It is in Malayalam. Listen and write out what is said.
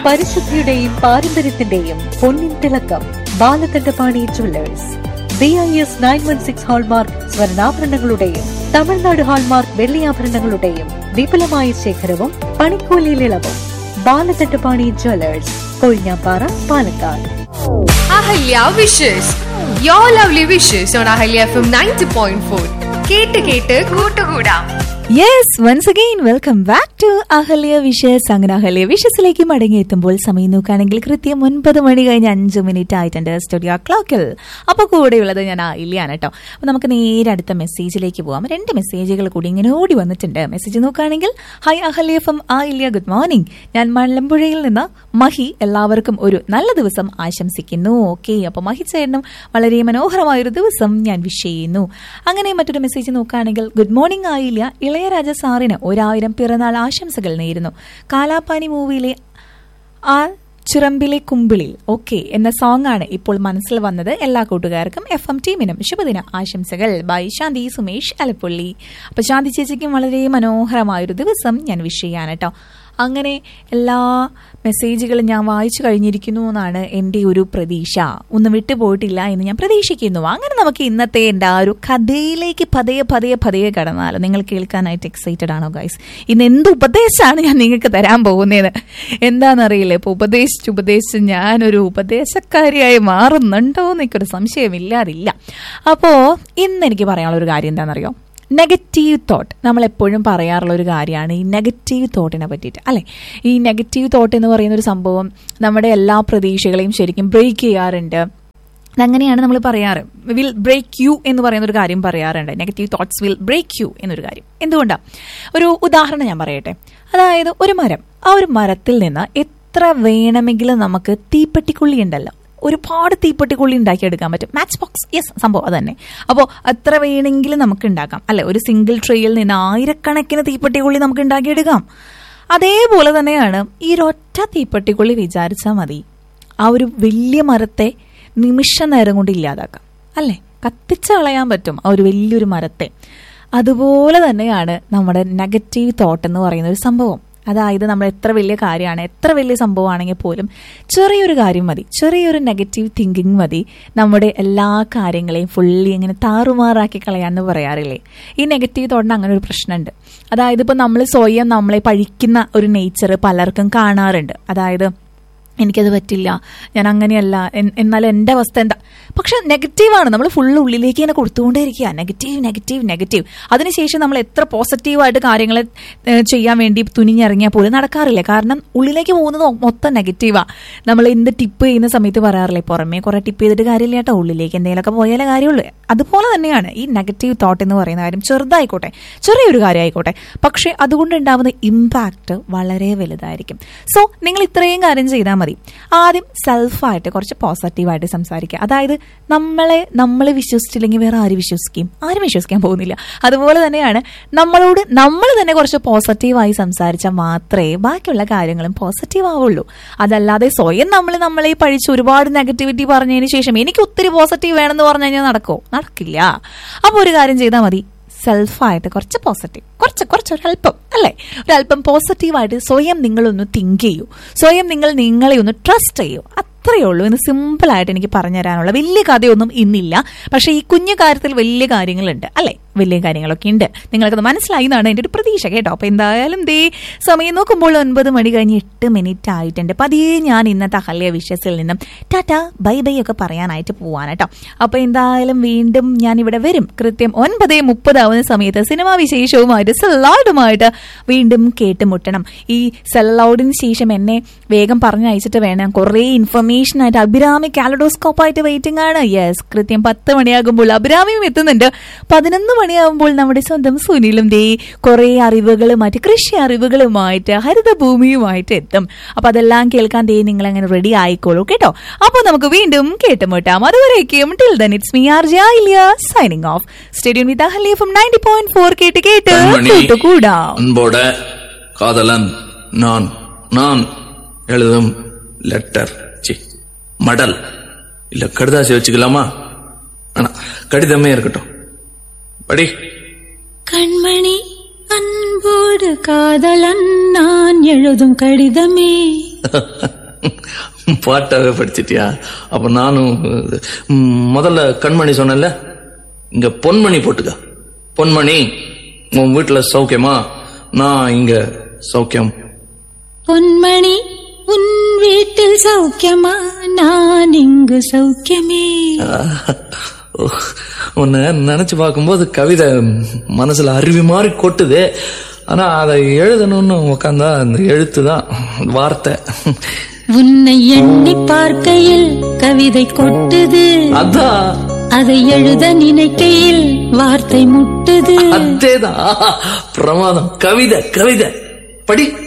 പരിശുദ്ധിയുടെയും പാരമ്പര്യത്തിന്റെയും പൊന്നിൻ തിളക്കം Balakandapani jewellers B I S nine one six hallmark സ്വർണ്ണാഭരണങ്ങളുടെയും തമിഴ്നാട് ഹാൾമാർക്ക് വെള്ളിയാഭരണങ്ങളുടെയും വിപുലമായ ശേഖരവും പണിക്കൂലിയിൽ ഇളവും Balakandapani jewellers Kozhinjampara Palakkad Ahalya wishes your lovely wishes on Ahalya F M ninety point four കേട്ട് കേട്ട് കൂട്ടുകൂടാം yes once again welcome back to Ahalya wishes അങ്ങനെ അഹല്യ വിഷസിലേക്ക് മടങ്ങിയെത്തുമ്പോൾ സമയം നോക്കുകയാണെങ്കിൽ കൃത്യം ഒൻപത് മണി കഴിഞ്ഞ് അഞ്ച് മിനിറ്റ് ആയിട്ടുണ്ട് സ്റ്റുഡിയോ ക്ലോക്കിൽ അപ്പോൾ കൂടെയുള്ളത് ഞാൻ ഇല്ലയാണ് കേട്ടോ അപ്പോൾ നമുക്ക് നേരെ അടുത്ത മെസ്സേജിലേക്ക് പോവാം രണ്ട് മെസ്സേജുകൾ കൂടി ഇങ്ങനെ ഓടി വന്നിട്ടുണ്ട് മെസ്സേജ് നോക്കുകയാണെങ്കിൽ ഹായ് അഹല്യ എഫ് എം ആ ഇല്ല ഗുഡ് മോർണിംഗ് ഞാൻ മലമ്പുഴയിൽ നിന്ന് മഹി എല്ലാവർക്കും ഒരു നല്ല ദിവസം ആശംസിക്കുന്നു ഓക്കെ അപ്പോൾ മഹി ചേട്ടനും വളരെ മനോഹരമായ ഒരു ദിവസം ഞാൻ വിഷ് ചെയ്യുന്നു അങ്ങനെ മറ്റൊരു മെസ്സേജ് നോക്കുകയാണെങ്കിൽ ഗുഡ് മോർണിംഗ് ആയില്ല ഇളയരാജ സാറിന് ഒരായിരം പിറന്നാൾ ആശംസകൾ നേരുന്നു കാലാപ്പാനി മൂവിയിലെ ആ ചിറമ്പിലെ കുമ്പിളിൽ ഓക്കെ എന്ന സോങ് ആണ് ഇപ്പോൾ മനസ്സിൽ വന്നത് എല്ലാ കൂട്ടുകാർക്കും എഫ് എം ടീമിനും ശുഭദിന ആശംസകൾ ബൈ ശാന്തി സുമേഷ് അലപ്പുള്ളി അപ്പൊ ശാന്തി ചേച്ചിക്കും വളരെ മനോഹരമായൊരു ദിവസം ഞാൻ വിഷ് ചെയ്യാൻ കേട്ടോ അങ്ങനെ എല്ലാ മെസ്സേജുകളും ഞാൻ വായിച്ചു കഴിഞ്ഞിരിക്കുന്നു എന്നാണ് എൻ്റെ ഒരു പ്രതീക്ഷ ഒന്നും വിട്ടുപോയിട്ടില്ല എന്ന് ഞാൻ പ്രതീക്ഷിക്കുന്നു അങ്ങനെ നമുക്ക് ഇന്നത്തെ എൻ്റെ ആ ഒരു കഥയിലേക്ക് പതയെ പതയെ പതയെ കടന്നാൽ നിങ്ങൾ കേൾക്കാനായിട്ട് എക്സൈറ്റഡ് ആണോ ഗൈസ് ഇന്ന് എന്ത് ഉപദേശമാണ് ഞാൻ നിങ്ങൾക്ക് തരാൻ പോകുന്നത് എന്താണെന്നറിയില്ല ഇപ്പോൾ ഉപദേശിച്ച് ഉപദേശിച്ച് ഞാനൊരു ഉപദേശക്കാരിയായി മാറുന്നുണ്ടോ എന്നൊരു സംശയമില്ലാതില്ല അപ്പോൾ ഇന്ന് എനിക്ക് പറയാനുള്ള ഒരു കാര്യം എന്താണെന്നറിയോ നെഗറ്റീവ് തോട്ട് നമ്മൾ എപ്പോഴും പറയാറുള്ള ഒരു കാര്യമാണ് ഈ നെഗറ്റീവ് തോട്ടിനെ പറ്റിയിട്ട് അല്ലെ ഈ നെഗറ്റീവ് തോട്ട് എന്ന് പറയുന്ന ഒരു സംഭവം നമ്മുടെ എല്ലാ പ്രതീക്ഷകളെയും ശരിക്കും ബ്രേക്ക് ചെയ്യാറുണ്ട് അതങ്ങനെയാണ് നമ്മൾ പറയാറ് വിൽ ബ്രേക്ക് യു എന്ന് പറയുന്ന ഒരു കാര്യം പറയാറുണ്ട് negative thoughts will break you എന്നൊരു കാര്യം എന്തുകൊണ്ടാണ് ഒരു ഉദാഹരണം ഞാൻ പറയട്ടെ അതായത് ഒരു മരം ആ ഒരു മരത്തിൽ നിന്ന് എത്ര വേണമെങ്കിലും നമുക്ക് തീപ്പെട്ടിക്കുള്ളി ഉണ്ടല്ലോ ഒരുപാട് തീപ്പെട്ടിക്കുള്ളി ഉണ്ടാക്കിയെടുക്കാൻ പറ്റും മാച്ച് ബോക്സ് യെസ് സംഭവം അത് തന്നെ അപ്പോൾ അത്ര വേണമെങ്കിലും നമുക്ക് ഉണ്ടാക്കാം അല്ലെ ഒരു സിംഗിൾ ട്രെയിൽ നിന്ന് ആയിരക്കണക്കിന് തീപ്പെട്ടിക്കുള്ളി നമുക്ക് ഉണ്ടാക്കിയെടുക്കാം അതേപോലെ തന്നെയാണ് ഈ ഒരൊറ്റ തീപ്പെട്ടിക്കുള്ളി വിചാരിച്ചാൽ മതി ആ ഒരു വലിയ മരത്തെ നിമിഷ നേരം കൊണ്ട് ഇല്ലാതാക്കാം അല്ലേ കത്തിച്ച് കളയാൻ പറ്റും ആ ഒരു വലിയൊരു മരത്തെ അതുപോലെ തന്നെയാണ് നമ്മുടെ നെഗറ്റീവ് തോട്ട് എന്ന് പറയുന്ന ഒരു സംഭവം അതായത് നമ്മൾ എത്ര വലിയ കാര്യമാണ് എത്ര വലിയ സംഭവമാണെങ്കിൽ പോലും ചെറിയൊരു കാര്യം മതി ചെറിയൊരു നെഗറ്റീവ് തിങ്കിങ് മതി നമ്മുടെ എല്ലാ കാര്യങ്ങളെയും ഫുള്ളി ഇങ്ങനെ താറുമാറാക്കി കളയാന്ന് പറയാറില്ലേ ഈ നെഗറ്റീവ് തോട്ടിന് അങ്ങനെ ഒരു പ്രശ്നമുണ്ട് അതായത് ഇപ്പോൾ നമ്മൾ സ്വയം നമ്മളെ പഴിക്കുന്ന ഒരു നേച്ചർ പലർക്കും കാണാറുണ്ട് അതായത് എനിക്കത് പറ്റില്ല ഞാൻ അങ്ങനെയല്ല എന്നാൽ എൻ്റെ അവസ്ഥ എന്താ പക്ഷെ നെഗറ്റീവാണ് നമ്മൾ ഫുള്ള് ഉള്ളിലേക്ക് ഇങ്ങനെ കൊടുത്തുകൊണ്ടേയിരിക്കുക നെഗറ്റീവ് നെഗറ്റീവ് നെഗറ്റീവ് അതിനുശേഷം നമ്മൾ എത്ര പോസിറ്റീവായിട്ട് കാര്യങ്ങൾ ചെയ്യാൻ വേണ്ടി തുനിഞ്ഞിറങ്ങിയാൽ പോലും നടക്കാറില്ല കാരണം ഉള്ളിലേക്ക് പോകുന്നത് മൊത്തം നെഗറ്റീവാണ് നമ്മൾ എന്ത് ടിപ്പ് ചെയ്യുന്ന സമയത്ത് പറയാറില്ലേ പുറമേ കുറെ ടിപ്പ് ചെയ്തിട്ട് കാര്യമില്ല കേട്ടോ ഉള്ളിലേക്ക് എന്തെങ്കിലുമൊക്കെ പോയാലേ കാര്യമുള്ളൂ അതുപോലെ തന്നെയാണ് ഈ നെഗറ്റീവ് തോട്ട് എന്ന് പറയുന്ന കാര്യം ചെറുതായിക്കോട്ടെ ചെറിയൊരു കാര്യമായിക്കോട്ടെ പക്ഷേ അതുകൊണ്ടുണ്ടാവുന്ന ഇമ്പാക്റ്റ് വളരെ വലുതായിരിക്കും സോ നിങ്ങൾ ഇത്രയും കാര്യം ചെയ്താൽ മതി ആദ്യം സെൽഫായിട്ട് കുറച്ച് പോസിറ്റീവായിട്ട് സംസാരിക്കുക അതായത് നമ്മളെ നമ്മൾ വിശ്വസിച്ചില്ലെങ്കിൽ വേറെ ആര് വിശ്വസിക്കും ആരും വിശ്വസിക്കാൻ പോകുന്നില്ല അതുപോലെ തന്നെയാണ് നമ്മളോട് നമ്മൾ തന്നെ കുറച്ച് പോസിറ്റീവായി സംസാരിച്ചാൽ മാത്രമേ ബാക്കിയുള്ള കാര്യങ്ങളും പോസിറ്റീവ് ആവുള്ളൂ അതല്ലാതെ സ്വയം നമ്മൾ നമ്മളെ പഴിച്ച് ഒരുപാട് നെഗറ്റിവിറ്റി പറഞ്ഞതിന് ശേഷം എനിക്ക് ഒത്തിരി പോസിറ്റീവ് വേണമെന്ന് പറഞ്ഞു കഴിഞ്ഞാൽ നടക്കോ നടക്കില്ല അപ്പോൾ ഒരു കാര്യം ചെയ്താൽ മതി സെൽഫായിട്ട് കുറച്ച് പോസിറ്റീവ് കുറച്ച് കുറച്ച് ഒരല്പം അല്ലേ ഒരല്പം പോസിറ്റീവായിട്ട് സ്വയം നിങ്ങളൊന്ന് തിങ്ക് ചെയ്യൂ സ്വയം നിങ്ങൾ നിങ്ങളെ ഒന്ന് ട്രസ്റ്റ് ചെയ്യൂ അത്രയേ ഉള്ളൂ എന്ന് സിമ്പിളായിട്ട് എനിക്ക് പറഞ്ഞുതരാനുള്ള വലിയ കഥയൊന്നും ഇന്നില്ല പക്ഷേ ഈ കുഞ്ഞു കാര്യത്തിൽ വലിയ കാര്യങ്ങളുണ്ട് അല്ലേ വലിയ കാര്യങ്ങളൊക്കെ ഉണ്ട് നിങ്ങൾക്കത് മനസ്സിലായി എന്നാണ് എൻ്റെ ഒരു പ്രതീക്ഷ കേട്ടോ അപ്പോൾ എന്തായാലും ദേ സമയം നോക്കുമ്പോൾ ഒൻപത് മണി കഴിഞ്ഞ് എട്ട് മിനിറ്റ് ആയിട്ടുണ്ട് പതിയെ ഞാൻ ഇന്നത്തെ അഹല്യ വിഷയത്തിൽ നിന്നും ടാറ്റ ബൈ ബൈ ഒക്കെ പറയാനായിട്ട് പോവാൻ കേട്ടോ അപ്പോൾ എന്തായാലും വീണ്ടും ഞാൻ ഇവിടെ വരും കൃത്യം ഒൻപത് മുപ്പതാവുന്ന സമയത്ത് സിനിമാ വിശേഷവുമായിട്ട് സെല്ലൗഡുമായിട്ട് വീണ്ടും കേട്ടുമുട്ടണം ഈ സെല്ലൗഡിന് ശേഷം എന്നെ വേഗം പറഞ്ഞയച്ചിട്ട് വേണം കുറേ ഇൻഫർമേഷൻ ആയിട്ട് അഭിരാമി കാലഡോസ്കോപ്പായിട്ട് വെയിറ്റിംഗ് ആണ് യെസ് കൃത്യം പത്ത് മണിയാകുമ്പോൾ അഭിരാമിയും എത്തുന്നുണ്ട് പതിനൊന്ന് മണിയാകുമ്പോൾ നമ്മുടെ സ്വന്തം സുനിലും ദേ കുറെ അറിവുകളുമായിട്ട് കൃഷി അറിവുകളുമായിട്ട് ഹരിതഭൂമിയുമായിട്ട് എത്തും അപ്പൊ അതെല്ലാം കേൾക്കാൻ ദേ നിങ്ങൾ അങ്ങനെ റെഡി ആയിക്കോളൂ കേട്ടോ അപ്പൊ നമുക്ക് വീണ്ടും കേട്ടുമുട്ടാം അതുവരേക്കും till then it's me R Jaliya signing off stadium with Ahalya from ninety point four കേട്ട് കേട്ട് கண்மணி കൂട്ടുകൂടാം அன்போட காதலன் நான் நான் எழுதும் லெட்டர் சி மடல் இல்ல கடுதாசி வச்சுக்கலாமா ஆனா கடிதமே இருக்கட்டும் படி கண்மணி அன்போடு காதலன் நான் எழுதும் கடிதமே பாட்டாவே படிச்சிட்டியா அப்ப நானும் ம், முதல்ல கண்மணி சொன்னேன்ல இங்க பொன்மணி போட்டுக்க பொன்மணி உன் வீட்டுல சௌக்கியமா நான் இங்க சௌக்கியம் பொன்மணி உன் வீட்டில் சௌக்கியமா நான் இங்கு சௌக்கியமே உன்னை நினைச்சு பார்க்கும்போது கவிதை மனசுல அருவி மாதிரி கொட்டுது ஆனா அதை எழுதணும்னு உக்காந்தா அந்த எழுத்து தான் வார்த்தை உன்னை எண்ணி பார்க்கையில் கவிதை கொட்டுது அதான் அதை எழுத நினைக்கையில் வார்த்தை முட்டுது அதேதான் பிரமாதம் கவிதை கவிதை படி